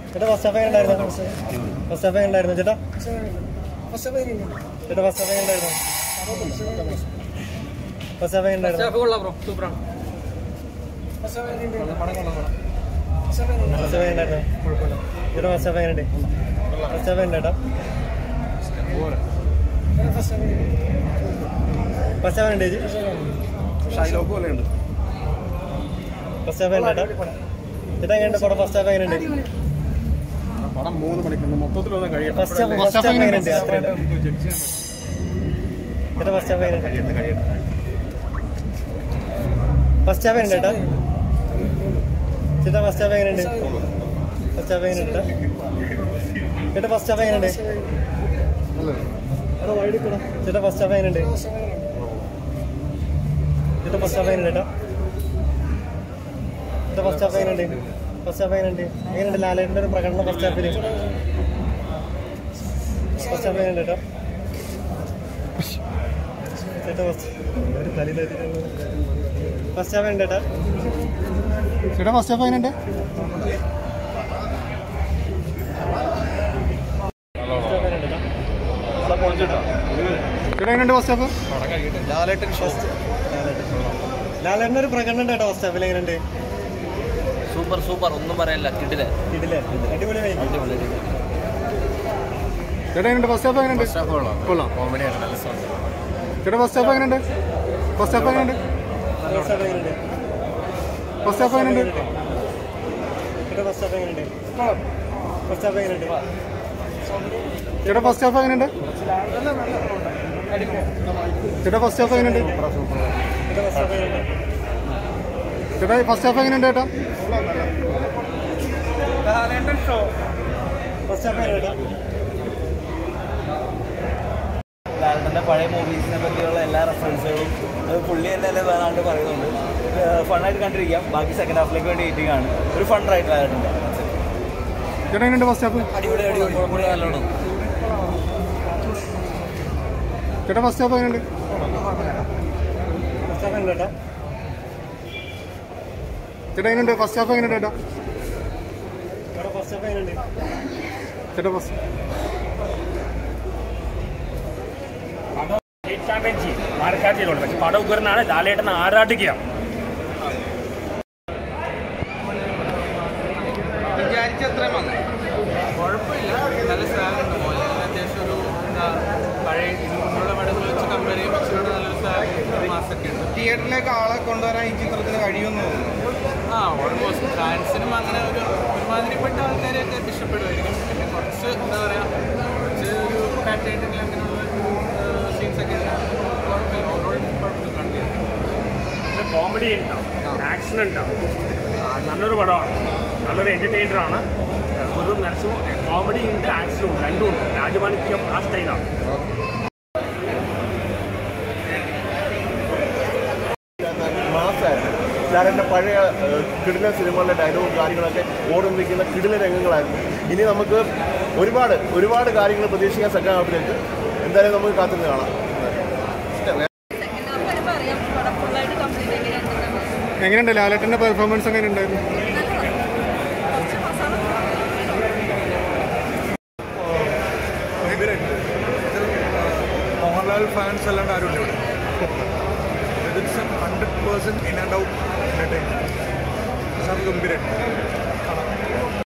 ചേട്ടാ first half എങ്ങനെ ഉണ്ടായിരുന്നു ഫസ്റ്റ് ഹാഫ് എങ്ങനെ ഉണ്ടായിരുന്നു ചേട്ടാ ചേട്ടാ ഫസ്റ്റ് ഹാഫ് എങ്ങനെ ഉണ്ടായിരുന്നു ഫസ്റ്റ് ഹാഫ് എങ്ങനെ ഉണ്ടായിരുന്നു കൊള്ളാം ബ്രോ സൂപ്പറാണ് ഫസ്റ്റ് ഹാഫ് എങ്ങനെ ഉണ്ടായിരുന്നു ചേട്ടാ ഫസ്റ്റ് ഹാഫ് എങ്ങനെയുണ്ട് ഫസ്റ്റ് ഹാഫ് എങ്ങനെ ചേട്ടാ ഫസ്റ്റ് ഹാഫ് എങ്ങനെ ചേച്ചി ഷൈലോക്ക് പോലെയുണ്ട് ഫസ്റ്റ് ഹാഫ് എങ്ങനെ ചേട്ടാ ചേട്ടാ എങ്ങനെയുണ്ട് പടം ഫസ്റ്റ് ഹാഫ് എങ്ങനെയുണ്ട് പടം മൂന്ന് മണിക്കൂർ മൊത്തത്തിലൊന്നും കഴിയട്ടെ ഫസ്റ്റ് ഹാഫ് ഫസ്റ്റ് ഹാഫ് എങ്ങനെയുണ്ട് അത്രയും ചേട്ടാ ഫസ്റ്റ് ഹാഫ് എങ്ങനെയുണ്ട് ഫസ്റ്റ് ഹാഫ് എങ്ങനെയുണ്ട് ചേട്ടാ ചേട്ടാ ഫസ്റ്റ് ഹാഫ് എങ്ങനെയുണ്ട് ഫസ്റ്റ് ഹാഫ് എങ്ങനെയുണ്ട് ചേട്ടാ ഫസ്റ്റ് ഹാഫ് എങ്ങനെയുണ്ട് ചേട്ടാ ഫസ്റ്റ് ഹാഫ് എങ്ങനെയുണ്ട് ചേട്ടാ ഫസ്റ്റ് ഹാഫ് എങ്ങനെയുണ്ട് ചേട്ടാ ചേട്ടാ ഫസ്റ്റ് ഹാഫ് എങ്ങനെയുണ്ട് ഫസ്റ്റ് ഹാഫ് എങ്ങനെയുണ്ട് എങ്ങനെയുണ്ട് ലാലേട്ടൻ്റെ ഒരു പ്രകടനം ഫസ്റ്റ് ഹാഫിൽ ഫസ്റ്റ് ഹാഫ് എങ്ങനെയുണ്ട് ചേട്ടാ ചേട്ടാ ഫസ്റ്റ് ഒരു കളി ഫസ്റ്റ് ഹാഫ് എങ്ങനെയുണ്ട് ചേട്ടാ ചേട്ടാ ഫസ്റ്റ് ഹാഫ് എങ്ങനെയുണ്ട് ഫസ്റ്റ് ഹാഫ് എങ്ങനെയുണ്ട് ചേട്ടാ ചേട്ടാ എങ്ങനെയുണ്ട് ഫസ്റ്റ് ഹാഫ് ലാലേട്ടൻ ഫസ്റ്റ് ലാലേട്ടൻ്റെ ഒരു പ്രകടനം ഉണ്ട് കേട്ടോ ഫസ്റ്റ് ഹാഫിൽ എങ്ങനെയുണ്ട് സൂപ്പർ സൂപ്പർ ഒന്നും പറയാനില്ല കിട്ടില്ല ഇതില്ലേ അടിപൊളി വൈകി ചേട്ടാ എങ്ങനെയുണ്ട് ഫസ്റ്റ് ഹാഫ് എങ്ങനെയുണ്ട് കൊള്ളാം കോമഡിയാണ് നല്ല സോങ് ചേട്ടാ ഫസ്റ്റ് ഹാഫ് എങ്ങനെയുണ്ട് ഫസ്റ്റ് ഹാഫ് എങ്ങനെയുണ്ട് ഫസ്റ്റ് ഹാഫ് എങ്ങനെയുണ്ട് ഫസ്റ്റ് ഹാഫ് എങ്ങനെയുണ്ട് ചേട്ടാ ഫസ്റ്റ് ഹാഫ് എങ്ങനെയുണ്ട് ഫസ്റ്റ് ഹാഫ് എങ്ങനെയുണ്ട് ചേട്ടാ ഫസ്റ്റ് ഹാഫ് എങ്ങനെയുണ്ട് ചേട്ടാ ഫസ്റ്റ് ഹാഫ് എങ്ങനെയുണ്ട് ചേട്ടാ ഫസ്റ്റ് ഹാഫ് എങ്ങനെയുണ്ട് ചേട്ടാ ഫസ്റ്റ് ഹാഫ് എങ്ങനെയുണ്ട് ചേട്ടാ ഫസ്റ്റ് ഹാഫ് എങ്ങനെയുണ്ട് ലാലട്ടൻ്റെ പഴയ മൂവീസിനെ പറ്റിയുള്ള എല്ലാ റെഫറൻസുകളും അത് പുള്ളി തന്നെ അല്ലേ വേണാണ്ട് പറയുന്നുണ്ട് ഫണ്ണായിട്ട് കണ്ടിരിക്കാം ബാക്കി സെക്കൻഡ് ഹാഫിലേക്ക് വേണ്ടി വെയിറ്റിംഗ് ആണ് ഒരു ഫൺ റൈറ്റ് ലാലട്ടൻ്റെ ചേട്ടാ എങ്ങനെയുണ്ട് ഫസ്റ്റ് ഹാഫ് അടിപൊളി അടിപൊളി കുഴപ്പമില്ല നല്ലോണം ചേട്ടാ ഫസ്റ്റ് ഹാഫ് എങ്ങനെയുണ്ട് ഫസ്റ്റ് ഹാഫ് എങ്ങനെയുണ്ട് ചേട്ടാ ചേട്ടാ എങ്ങനെയുണ്ട് ഫസ്റ്റ് ഹാഫ് എങ്ങനെയുണ്ട് ചേട്ടാ ചേട്ടാ ഫസ്റ്റ് ഹാഫ് എങ്ങനെയുണ്ട് ചേട്ടാ ഫസ്റ്റ് ജയിക്കാൻ ചെയ്യും മാർക്കാറ്റിലുള്ളത് പക്ഷെ പടം ഉഗ്രനാണ് ലാലേട്ടനെ ആരാധിക്കുക വിചാരിച്ചത്രയും വന്നു കുഴപ്പമില്ല നല്ല സാധനമുണ്ട് മോഹൻലാലിന് അത്യാവശ്യം ഒരു എന്താ പഴയ ഇതിന് മുമ്പുള്ള പടങ്ങൾ വെച്ച് കമ്പയർ ചെയ്യുമ്പോൾ ഇച്ചിരി നല്ലൊരു സാധനം മാസൊക്കെ ഉണ്ട് തിയേറ്ററിലേക്ക് ആളെ കൊണ്ടുവരാൻ ഈ ചിത്രത്തിന് കഴിയുമെന്ന് തോന്നുന്നു ആ ഓൾമോസ്റ്റ് ഫാൻസിനും അങ്ങനെ ഒരു ഒരുമാതിരിപ്പെട്ട ആൾക്കാരെയൊക്കെ ഇഷ്ടപ്പെടുമായിരിക്കും പിന്നെ കുറച്ച് എന്താ പറയുക കുറച്ച് ഒരു പാറ്റേണിൽ അങ്ങനെയുള്ള സീൻസൊക്കെ കുഴപ്പമില്ല ഓവറോൾ കുഴപ്പമില്ല കണ്ടില്ല കോമഡി ഉണ്ടാവും ആക്ഷൻ ഉണ്ടാവും ആ, നല്ലൊരു പടമാണ് നല്ലൊരു എന്റർടൈനർ ആണ് ഒരു മാക്സിമം കോമഡി ഉണ്ട് ആക്ഷൻ ഉണ്ട് രണ്ടും ഉണ്ട് രാജമാണിക്യം ആ സ്റ്റൈലാണ് മാസമായിരുന്നു ലാലൻ്റെ പഴയ കിടില സിനിമകളുടെ ഡയലോഗും കാര്യങ്ങളൊക്കെ ഓടി നിൽക്കുന്ന കിടില രംഗങ്ങളായിരുന്നു ഇനി നമുക്ക് ഒരുപാട് ഒരുപാട് കാര്യങ്ങൾ പ്രതീക്ഷിക്കാൻ സെക്കൻഡ് ഹാഫിലേക്ക് എന്തായാലും നമുക്ക് കാത്തിരുന്ന് കാണാം സെക്കൻഡ് ഹാഫ് വരുമ്പോൾ അറിയാം പടം ഫുള്ളായിട്ട് കംപ്ലീറ്റ് എങ്ങനെയാണെന്നുള്ളത് എങ്ങനെയുണ്ട് ലാലേട്ടൻ്റെ പെർഫോമൻസ് എങ്ങനെ ഉണ്ടായിരുന്നു കുറച്ച് മസാല മോഹൻലാൽ ഫാൻസ് അല്ലാണ്ട് ആരുമില്ല ഇവിടെ it's hundred percent in and out entertainment sir ഗംഭീരം